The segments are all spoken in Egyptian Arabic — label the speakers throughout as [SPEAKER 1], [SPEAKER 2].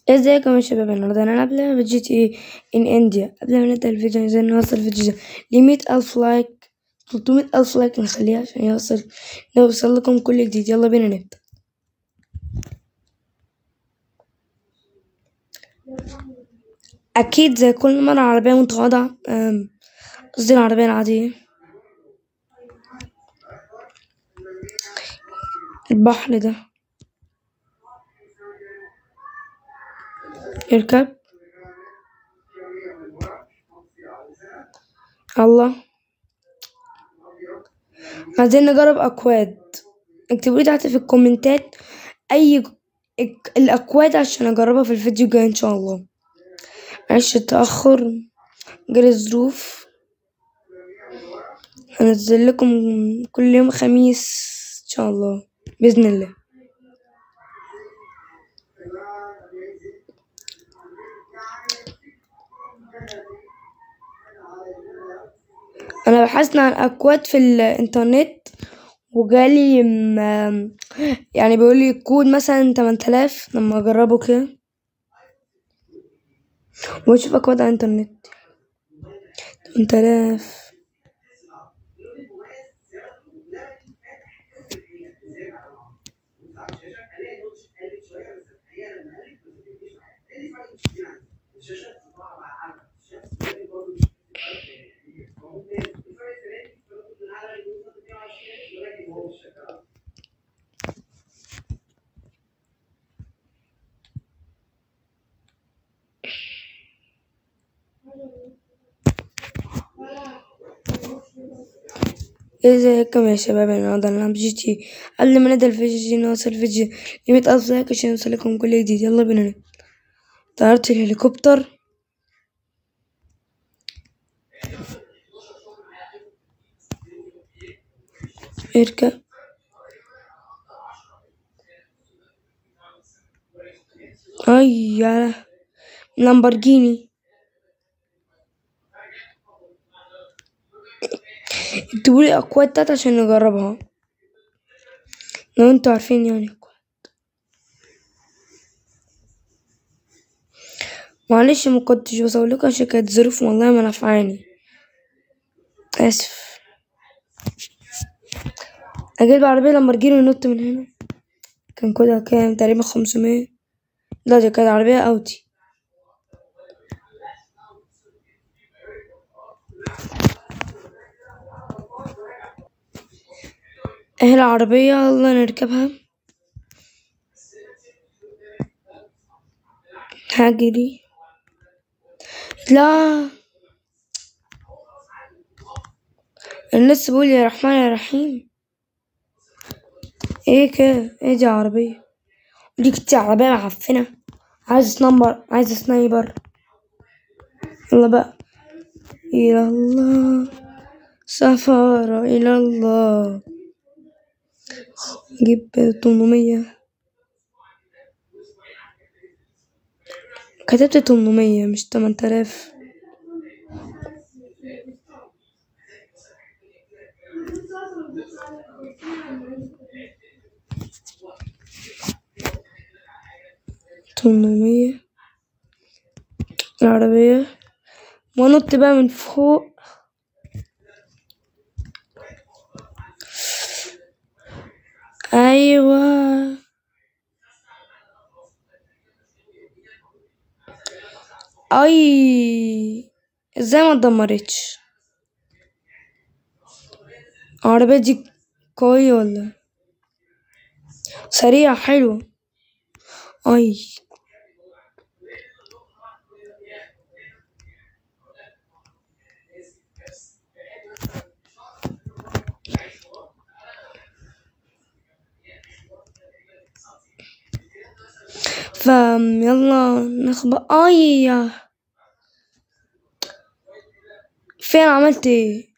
[SPEAKER 1] ازيكم يا شباب النهارده هنلعب لعبة جي تي اي ان انديا قبل ما نبدأ الفيديو عايزين نوصل الفيديو ده لمية ألف لايك تلتمية ألف لايك نخليها عشان يوصل نوصل لكم كل جديد يلا بينا نبدأ أكيد زي كل مرة عربية متواضعة أم، قصدي العربية العادية البحر ده يركب الله عايزين نجرب أكواد اكتبوا لي تحت في الكومنتات أي اك- الأكواد عشان أجربها في الفيديو الجاي إن شاء الله معلش التأخر جالي ظروف هنزل لكم كل يوم خميس إن شاء الله بإذن الله انا بحثت عن اكواد في الانترنت وجالي م- يعني بيقول لي كود مثلا 8000 لما اجربه كده واشوف اكواد على الانترنت 8000 ازيكم يا شباب النهارده هنلعب جي تي قبل ما نبدا الفيديو نوصل الفيديو لمية ألف لايك عشان يوصلكم كل جديد يلا بينا نبدأ طيارة الهليكوبتر اركب اي يا لامبورجيني اكتبوا لي اكواد تلاتة عشان نجربها لو انتوا عارفين يعني أكواد. معلش ما كنتش بصور لكم عشان كانت ظروف والله ما نفعاني اسف اجيب عربية لامبورجيني ونط من هنا كان كده كام تقريبا خمسمية لا دي كانت عربية اودي اهي العربية يلا نركبها هجري لا الناس بيقول يا رحمن يا رحيم ايه كده ايه دي عربية دي كنت عربية معفنة عايز سنايبر عايز سنايبر يلا بقى إلى الله سفارة إلى الله جيب تمنمية كتبت تمنمية مش تمن تلاف تمنمية العربية ونط بقى من فوق أيوة أي ازاي ما اتدمرتش العربية دي قوية ولا سريعة حلوة أي فيلا نخبط أي فين عملت ايه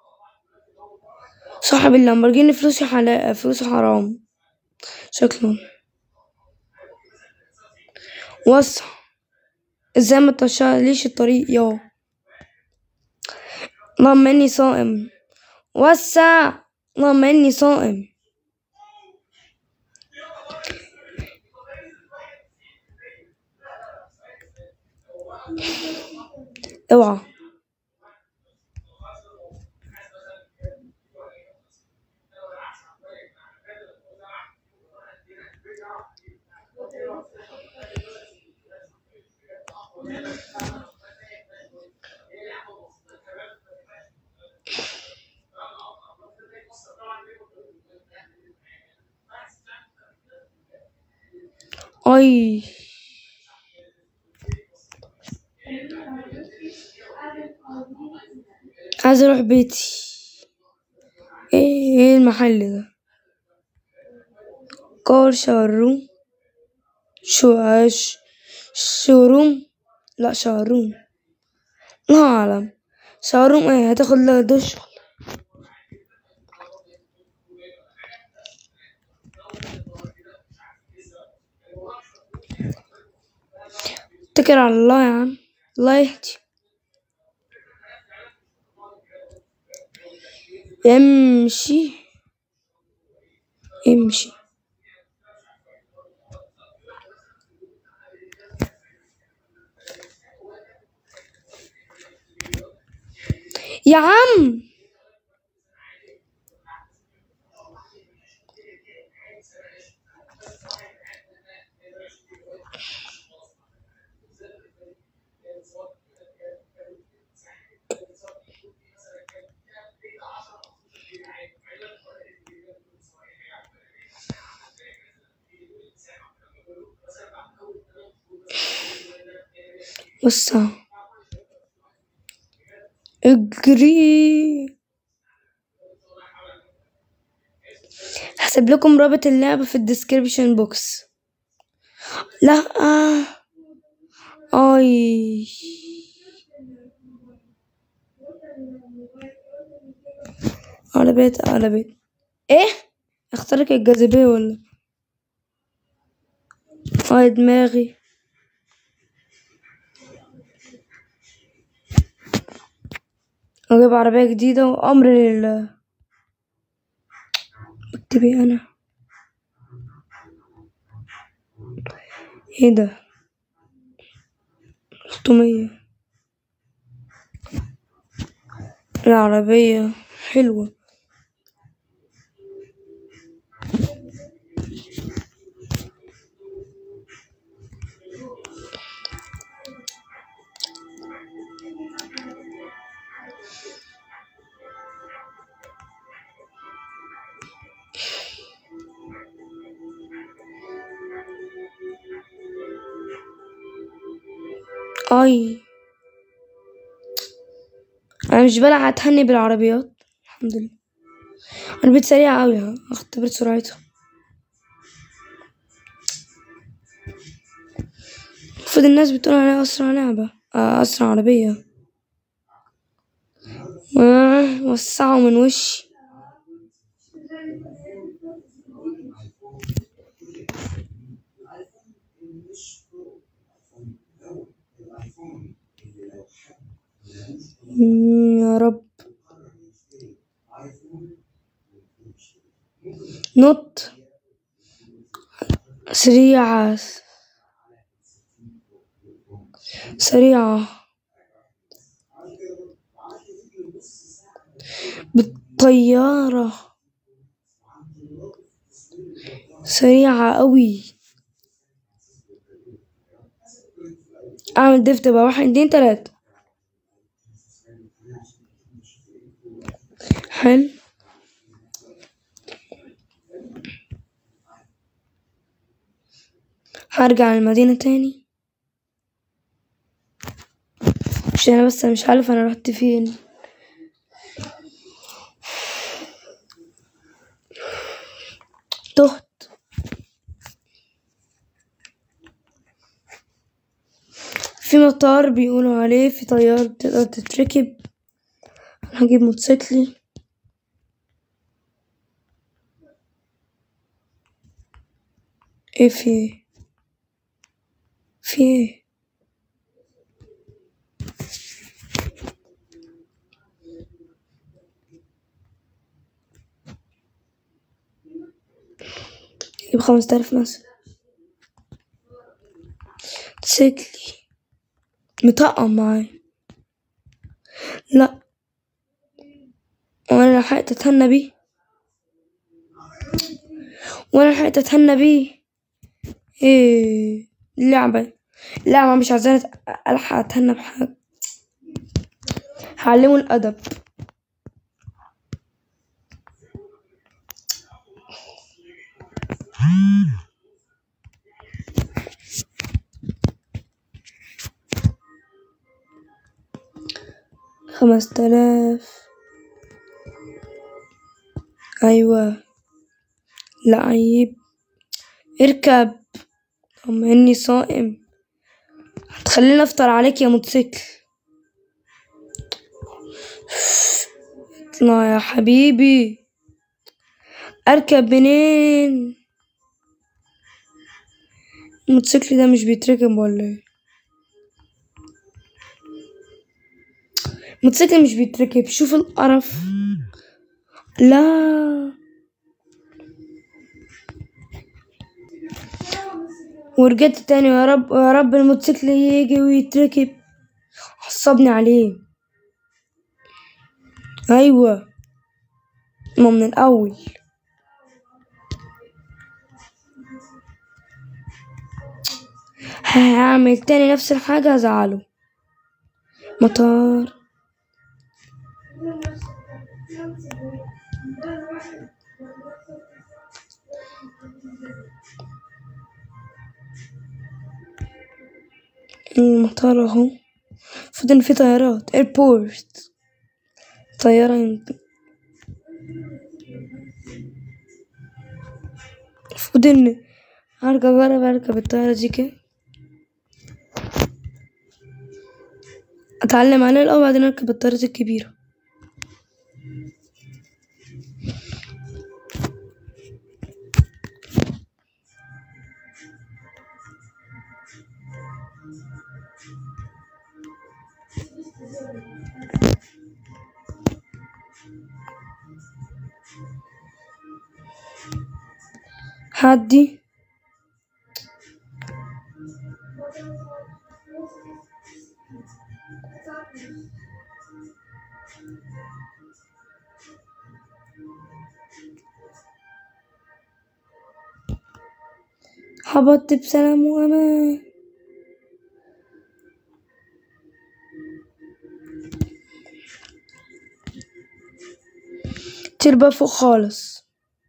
[SPEAKER 1] صاحب اللامبورجيني فلوسي حلا فلوسه حرام شكله وسع ازاي ما تشاليش الطريق يا اللهم اني صائم وسع اللهم اني صائم اوعى اي عايز اروح بيتي ايه ايه المحل ده كار شاروم شو عاش شوروم لا شاروم لا اعلم شاروم ايه هتاخد لها دش اتكل على الله يا عم الله يهدي امشي امشي يا عم بص اهو. اجري هسيب لكم رابط اللعبة في الديسكريبشن بوكس لا اي على بيت على بيت ايه اخترق الجاذبية ولا اه دماغي اجيب عربية جديدة وامر لله بكتبي انا ايه ده ستمية العربية حلوة اي انا مش بلعب اتهني بالعربيات الحمد لله انا بقيت سريعة اوي ها اختبر سرعتها المفروض الناس بتقول عليها اسرع لعبة آه، اسرع عربية آه، وسعوا من وشي مم، يا رب نط سريعة سريعة بالطيارة سريعة أوي أعمل دفت بقى واحد اتنين تلاتة حلو هرجع المدينة تاني عشان أنا بس مش عارف أنا رحت فين تهت في مطار بيقولوا عليه في طيارة تقدر تتركب أنا هجيب موتوسيكلي ايه في ايه في ايه يجيب خمسة آلاف مثلا موتوسيكلي مطقم معايا لا وانا لحقت اتهنى بيه وانا لحقت اتهنى بيه ايه اللعبة اللعبة مش عايزاني أت- الحق اتهنى بحاجة هعلمه الادب خمسة آلاف أيوة لعيب اركب طب إني صائم هتخليني أفطر عليك يا موتوسيكل اطلع يا حبيبي أركب منين الموتوسيكل ده مش بيتركب ولا ايه الموتوسيكل مش بيتركب شوف القرف لا ورجعت تاني يا رب يا رب الموتوسيكل يجي ويتركب عصبني عليه ايوه ما من الاول هعمل تاني نفس الحاجة هزعله مطار المطار اهو المفروض ان في طيارات ايربورت طيارة يمكن المفروض ان هركب اجرب اركب الطيارة دي كده اتعلم عليها الاول بعدين اركب الطيارات الكبيرة هعدي هبطت بسلام وأمان تربى فوق خالص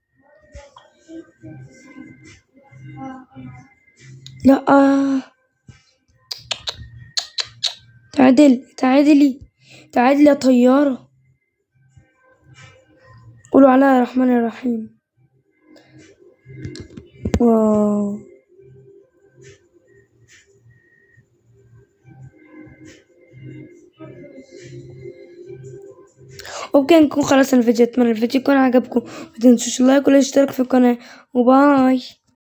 [SPEAKER 1] لا تعدل تعدلي تعدلي يا طيارة قولوا عليها الرحمن الرحيم واو وبكده نكون خلصنا الفيديو اتمنى الفيديو يكون عجبكم متنسوش اللايك والاشتراك في القناة وباي